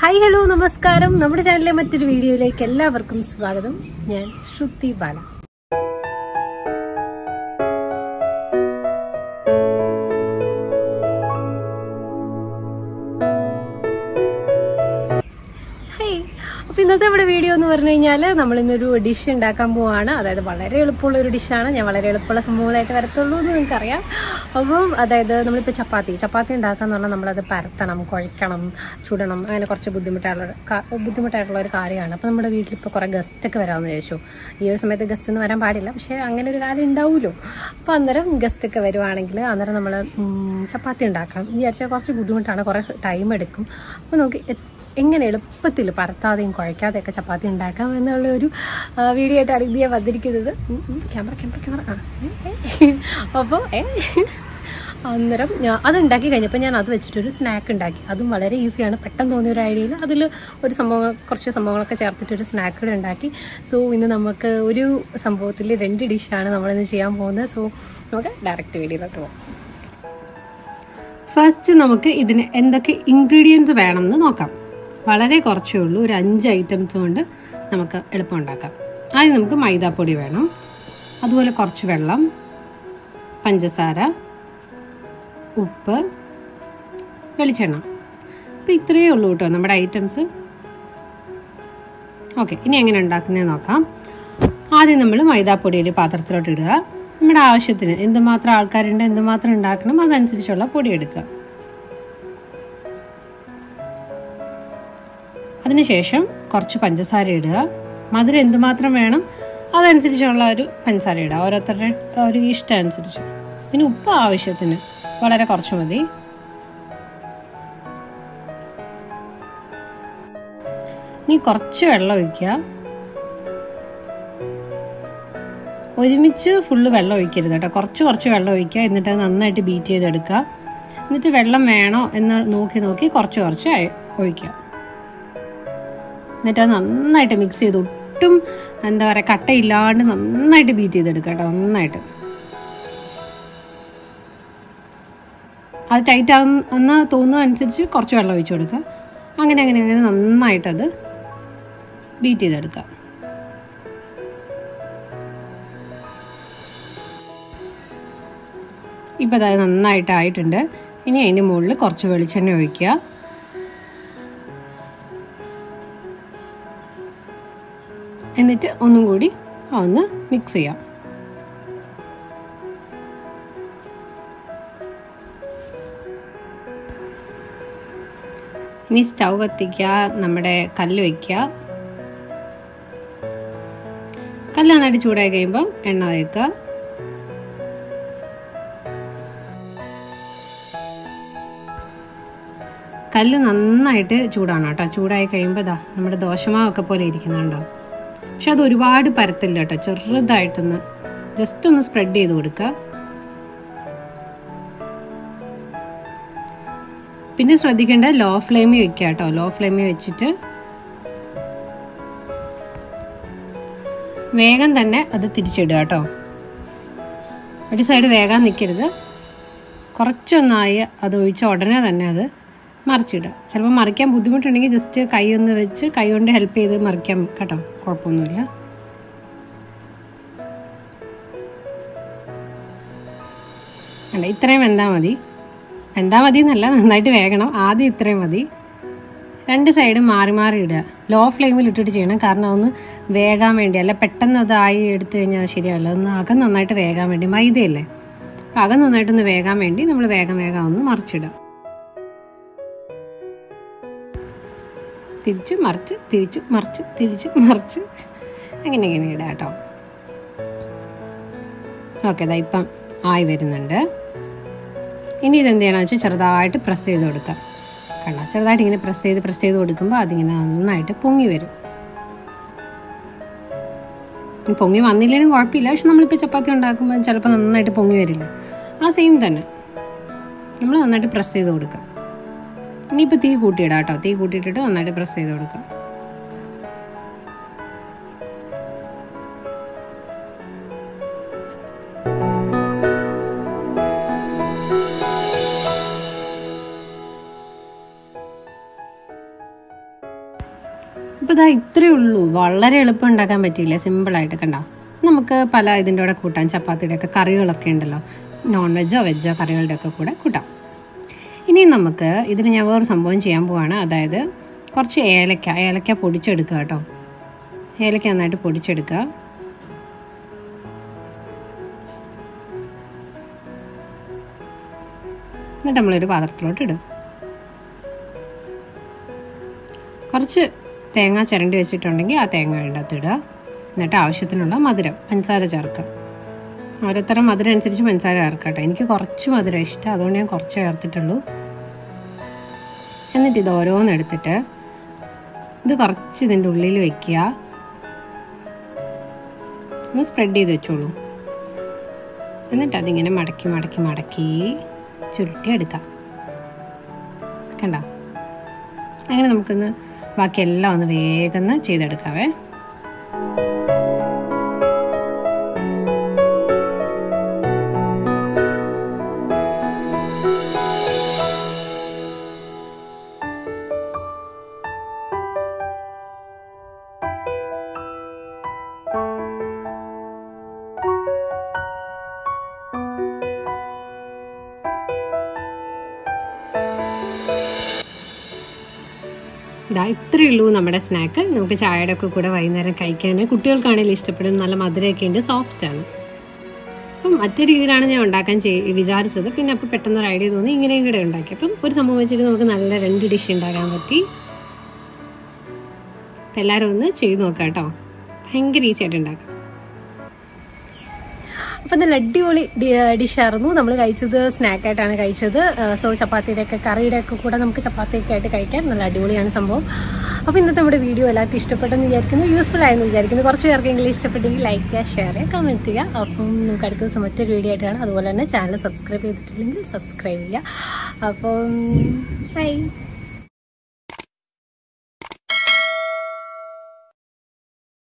hi hello നമസ്കാരം നമ്മുടെ ചാനലിലെ മറ്റൊരു വീഡിയോയിലേക്ക് എല്ലാവർക്കും സ്വാഗതം ഞാൻ ശ്രുതി ബാല ഹായ് അപ്പൊ ഇന്നത്തെ നമ്മുടെ വീഡിയോ എന്ന് പറഞ്ഞു കഴിഞ്ഞാൽ നമ്മൾ ഇന്നൊരു ഡിഷ് ഉണ്ടാക്കാൻ പോവാണ് അതായത് വളരെ എളുപ്പമുള്ള ഒരു ഡിഷാണ് ഞാൻ വളരെ എളുപ്പമുള്ള സംഭവങ്ങളായിട്ട് വരത്തുള്ളൂ എന്ന് നിങ്ങൾക്കറിയാം അപ്പം അതായത് നമ്മളിപ്പോൾ ചപ്പാത്തി ചപ്പാത്തി ഉണ്ടാക്കാന്ന് പറഞ്ഞാൽ നമ്മളത് പരത്തണം കുഴക്കണം ചുടണം അങ്ങനെ കുറച്ച് ബുദ്ധിമുട്ടായിട്ടുള്ള കാ- ബുദ്ധിമുട്ടായിട്ടുള്ള ഒരു കാര്യമാണ് അപ്പം നമ്മുടെ വീട്ടിൽ ഇപ്പോൾ കുറേ ഗസ്റ്റ് ഒക്കെ വരാമെന്ന് വിചാരിച്ചു ഈ ഒരു സമയത്ത് ഗസ്റ്റ് ഒന്നും വരാൻ പാടില്ല പക്ഷേ അങ്ങനെ ഒരു കാര്യം ഉണ്ടാവുമല്ലോ അപ്പോൾ അന്നേരം ഗസ്റ്റ് ഒക്കെ വരുവാണെങ്കിൽ അന്നേരം നമ്മൾ ചപ്പാത്തി ഉണ്ടാക്കണം വിചാരിച്ചാൽ കുറച്ച് ബുദ്ധിമുട്ടാണ് കുറേ ടൈം എടുക്കും അപ്പോൾ നമുക്ക് എ- എങ്ങനെ എളുപ്പത്തിൽ പരത്താതെയും കുഴക്കാതെയൊക്കെ ചപ്പാത്തി ഉണ്ടാക്കാം എന്നുള്ള ഒരു ആ, വീഡിയോ ആയിട്ടാണ് ഇത് ഞാൻ വന്നിരിക്കുന്നത് ഉം, ഉം, ക്യാമറ ക്യാമറ ക്യാമറ ആ അപ്പോൾ ഏ അന്നേരം ഞാൻ അത് ഉണ്ടാക്കി കഴിഞ്ഞപ്പോൾ ഞാൻ അത് വെച്ചിട്ടൊരു സ്നാക്ക് ഉണ്ടാക്കി അതും വളരെ ഈസിയാണ് പെട്ടെന്ന് തോന്നിയ ഒരു ഐഡിയയിൽ അതിൽ ഒരു സംഭവങ്ങൾ കുറച്ച് സംഭവങ്ങളൊക്കെ ചേർത്തിട്ടൊരു സ്നാക്ക് കൂടെ ഉണ്ടാക്കി സോ ഇന്ന് നമുക്ക് ഒരു സംഭവത്തിൽ രണ്ട് ഡിഷാണ് നമ്മളിന്ന് ചെയ്യാൻ പോകുന്നത് സോ നമുക്ക് ഡയറക്റ്റ് വീഡിയോയിലോട്ട് പോകാം ഫസ്റ്റ് നമുക്ക് ഇതിന് എന്തൊക്കെ ഇൻഗ്രീഡിയൻസ് വേണമെന്ന് നോക്കാം വളരെ കുറച്ചേ ഉള്ളൂ ഒരു അഞ്ച് ഐറ്റംസ് കൊണ്ട് നമുക്ക് എളുപ്പം ഉണ്ടാക്കാം ആദ്യം നമുക്ക് മൈദാപ്പൊടി വേണം അതുപോലെ കുറച്ച് വെള്ളം പഞ്ചസാര ഉപ്പ് വെളിച്ചെണ്ണ അപ്പോൾ ഇത്രയേ ഉള്ളൂ കേട്ടോ നമ്മുടെ ഐറ്റംസ് ഓക്കെ ഇനി എങ്ങനെ ഉണ്ടാക്കുന്നതെന്ന് നോക്കാം ആദ്യം നമ്മൾ മൈദാപ്പൊടി ഒരു പാത്രത്തിലോട്ട് ഇടുക നമ്മുടെ ആവശ്യത്തിന് എന്തുമാത്രം ആൾക്കാരുണ്ട് എന്തുമാത്രം ഉണ്ടാക്കണം അതനുസരിച്ചുള്ള പൊടി എടുക്കുക അതിനുശേഷം കുറച്ച് പഞ്ചസാര ഇടുക മധുരം എന്തുമാത്രം വേണം അതനുസരിച്ചുള്ള ഒരു പഞ്ചസാര ഇടുക ഓരോരുത്തരുടെ ഒരു ഇഷ്ടം അനുസരിച്ച് പിന്നെ ഉപ്പ് ആവശ്യത്തിന് വളരെ കുറച്ച് മതി ഇനി കുറച്ച് വെള്ളം ഒഴിക്കുക ഒരുമിച്ച് ഫുള്ള് വെള്ളം ഒഴിക്കരുത് കേട്ടോ കുറച്ച് കുറച്ച് വെള്ളം ഒഴിക്കുക എന്നിട്ട് അത് നന്നായിട്ട് ബീറ്റ് ചെയ്തെടുക്കുക എന്നിട്ട് വെള്ളം വേണോ എന്ന് നോക്കി നോക്കി കുറച്ച് കുറച്ച് അയ- ഒഴിക്കുക എന്നിട്ട് അത് നന്നായിട്ട് മിക്സ് ചെയ്ത് ഒട്ടും എന്താ പറയുക കട്ടയില്ലാണ്ട് നന്നായിട്ട് ബീറ്റ് ചെയ്തെടുക്കുക കേട്ടോ നന്നായിട്ട് അത് ടൈറ്റ് ആവുന്ന തോന്നുന്ന അനുസരിച്ച് കുറച്ച് വെള്ളം ഒഴിച്ചു കൊടുക്കുക അങ്ങനെ അങ്ങനെ അങ്ങനെ നന്നായിട്ടത് ബീറ്റ് ചെയ്തെടുക്കുക ഇപ്പം അത് നന്നായിട്ട് ആയിട്ടുണ്ട് ഇനി അതിൻ്റെ മുകളിൽ കുറച്ച് വെളിച്ചെണ്ണ ഒഴിക്കുക എന്നിട്ട് ഒന്നും കൂടി ഒന്ന് മിക്സ് ചെയ്യാം ഇനി സ്റ്റൗ കത്തിക്കുക നമ്മുടെ കല്ല് വയ്ക്കുക കല്ല് നന്നായിട്ട് ചൂടായി കഴിയുമ്പം എണ്ണ തേക്കുക കല്ല് നന്നായിട്ട് ചൂടാണ് കേട്ടോ ചൂടായി കഴിയുമ്പോൾ ഇതാ നമ്മുടെ ദോശമാവൊക്കെ പോലെ ഇരിക്കുന്നുണ്ടോ പക്ഷെ അത് ഒരുപാട് പരത്തില്ല കേട്ടോ ചെറുതായിട്ടൊന്ന് ജസ്റ്റ് ഒന്ന് സ്പ്രെഡ് ചെയ്ത് കൊടുക്കുക പിന്നെ ശ്രദ്ധിക്കേണ്ട ലോ ഫ്ലെയിമിൽ വെക്കുക കേട്ടോ ലോ ഫ്ലെയിമിൽ വെച്ചിട്ട് വേഗം തന്നെ അത് തിരിച്ചിടുക കേട്ടോ ഒരു സൈഡ് വേഗം നിൽക്കരുത് കുറച്ചൊന്നായി അത് ഒഴിച്ച ഉടനെ തന്നെ അത് മറിച്ചിടുക ചിലപ്പോൾ മറിക്കാൻ ബുദ്ധിമുട്ടുണ്ടെങ്കിൽ ജസ്റ്റ് കൈ ഒന്ന് വെച്ച് കൈ കൊണ്ട് ഹെൽപ്പ് ചെയ്ത് മറിക്കാം കേട്ടോ കുഴപ്പമൊന്നുമില്ല അല്ല ഇത്രയും വെന്താൽ മതി വെന്താൽ മതി എന്നല്ല നന്നായിട്ട് വേഗണം ആദ്യം ഇത്രയും മതി രണ്ട് സൈഡും മാറി മാറി ഇടുക ലോ ഫ്ലെയിമിൽ ഇട്ടിട്ട് ചെയ്യണം കാരണം അതൊന്ന് വേകാൻ വേണ്ടി അല്ല പെട്ടെന്ന് അതായി എടുത്തു കഴിഞ്ഞാൽ ശരിയല്ല ഒന്ന് അകം നന്നായിട്ട് വേകാൻ വേണ്ടി മൈദയല്ലേ അപ്പം അകം നന്നായിട്ടൊന്ന് വേകാൻ വേണ്ടി നമ്മൾ വേഗം വേഗം ഒന്ന് മറിച്ചിടുക തിരിച്ച് മറിച്ച് തിരിച്ചു മറിച്ച് തിരിച്ചു മറിച്ച് അങ്ങനെ ഇങ്ങനെ ഇടാം കേട്ടോ ഓക്കെ ഇതാ ഇപ്പം ആയി വരുന്നുണ്ട് ഇനി ഇതെന്ത് ചെയ്യണമെന്ന് വെച്ചാൽ ചെറുതായിട്ട് പ്രസ് ചെയ്ത് കൊടുക്കാം കണ്ടോ ചെറുതായിട്ട് ഇങ്ങനെ പ്രസ് ചെയ്ത് പ്രസ് ചെയ്ത് കൊടുക്കുമ്പോൾ അതിങ്ങനെ നന്നായിട്ട് പൊങ്ങി വരും ഇനി പൊങ്ങി വന്നില്ലെങ്കിലും കുഴപ്പമില്ല പക്ഷെ നമ്മളിപ്പോൾ ചപ്പാത്തി ഉണ്ടാക്കുമ്പോൾ ചിലപ്പോൾ നന്നായിട്ട് പൊങ്ങി വരില്ല ആ സെയിം തന്നെ നമ്മൾ നന്നായിട്ട് പ്രസ് ചെയ്ത് കൊടുക്കാം ഇനിയിപ്പോൾ തീ കൂട്ടിയിടാം കേട്ടോ തീ കൂട്ടിയിട്ടിട്ട് നന്നായിട്ട് പ്രസ് ചെയ്ത് കൊടുക്കാം അപ്പോൾ ഇതാ ഇത്രയേ ഉള്ളൂ വളരെ എളുപ്പം ഉണ്ടാക്കാൻ പറ്റിയില്ല സിമ്പിളായിട്ട് കണ്ടോ നമുക്ക് പല ഇതിൻ്റെ കൂടെ കൂട്ടാം ചപ്പാത്തിയുടെ ഒക്കെ കറികളൊക്കെ ഉണ്ടല്ലോ നോൺ വെജോ വെജോ കറികളുടെ ഒക്കെ കൂടെ കൂട്ടാം ഇനി നമുക്ക് ഇതിന് ഞാൻ വേറൊരു സംഭവം ചെയ്യാൻ പോവാണ് അതായത് കുറച്ച് ഏലക്ക ഏലക്ക പൊടിച്ചെടുക്കുക കേട്ടോ ഏലക്ക നന്നായിട്ട് പൊടിച്ചെടുക്കുക എന്നിട്ട് നമ്മളൊരു പാത്രത്തിലോട്ട് ഇടും കുറച്ച് തേങ്ങ ചിരണ്ടി വെച്ചിട്ടുണ്ടെങ്കിൽ ആ തേങ്ങ അതിനകത്ത് ഇടുക എന്നിട്ട് ആവശ്യത്തിനുള്ള മധുരം പഞ്ചസാര ചേർക്കുക ഓരോരുത്തരുടെ മധുരം അനുസരിച്ച് പഞ്ചസാര ചേർക്കാം കേട്ടോ എനിക്ക് കുറച്ച് മധുരം ഇഷ്ടം അതുകൊണ്ട് ഞാൻ കുറച്ച് ചേർത്തിട്ടുള്ളൂ എന്നിട്ട് ഇത് ഓരോന്നെടുത്തിട്ട് ഇത് കുറച്ച് ഇതിൻ്റെ ഉള്ളിൽ വെക്കുക ഒന്ന് സ്പ്രെഡ് ചെയ്ത് വെച്ചോളൂ എന്നിട്ട് അതിങ്ങനെ മടക്കി മടക്കി മടക്കി ചുരുട്ടി എടുക്കാം കണ്ടോ അങ്ങനെ നമുക്കൊന്ന് ബാക്കിയെല്ലാം ഒന്ന് വേഗം ചെയ്തെടുക്കാവേ ഇതാ ഇത്രയേ ഉള്ളൂ നമ്മുടെ സ്നാക്ക് നമുക്ക് ചായയുടെ ഒക്കെ കൂടെ വൈകുന്നേരം കഴിക്കാൻ കുട്ടികൾക്കാണെങ്കിലും ഇഷ്ടപ്പെടും നല്ല മധുരമൊക്കെ ഉണ്ട് സോഫ്റ്റ് ആണ് അപ്പം മറ്റു രീതിയിലാണ് ഞാൻ ഉണ്ടാക്കാൻ ചെയ് വിചാരിച്ചത് പിന്നെ അപ്പോൾ പെട്ടെന്ന് ഒരു ഐഡിയ തോന്നി ഇങ്ങനെയും കൂടെ ഉണ്ടാക്കി അപ്പം ഒരു സംഭവം വെച്ചിട്ട് നമുക്ക് നല്ല രണ്ട് ഡിഷ് ഉണ്ടാക്കാൻ പറ്റി അപ്പം എല്ലാവരും ഒന്ന് ചെയ്ത് നോക്കാം കേട്ടോ ഭയങ്കര ഈസി ആയിട്ട് ഉണ്ടാക്കാം അപ്പം നല്ല അടിപൊളി ഡിഷായിരുന്നു നമ്മൾ കഴിച്ചത് സ്നാക്കായിട്ടാണ് കഴിച്ചത് സോ ചപ്പാത്തിയുടെ ഒക്കെ കറിയുടെ ഒക്കെ കൂടെ നമുക്ക് ചപ്പാത്തിയൊക്കെ ആയിട്ട് കഴിക്കാൻ നല്ല അടിപൊളിയാണ് സംഭവം അപ്പോൾ ഇന്നത്തെ നമ്മുടെ വീഡിയോ എല്ലാവർക്കും ഇഷ്ടപ്പെട്ടെന്ന് വിചാരിക്കുന്നു യൂസ്ഫുൾ ആയെന്ന് വിചാരിക്കുന്നു കുറച്ച് പേർക്കെങ്കിലും ഇഷ്ടപ്പെട്ടെങ്കിൽ ലൈക്ക് ചെയ്യുക ഷെയർ ചെയ്യുക കമൻറ്റ് ചെയ്യുക അപ്പം നമുക്ക് അടുത്ത ദിവസം മറ്റൊരു വീഡിയോ ആയിട്ടാണ് അതുപോലെ തന്നെ ചാനൽ സബ്സ്ക്രൈബ് ചെയ്തിട്ടില്ലെങ്കിൽ സബ്സ്ക്രൈബ് ചെയ്യുക അപ്പം ബൈ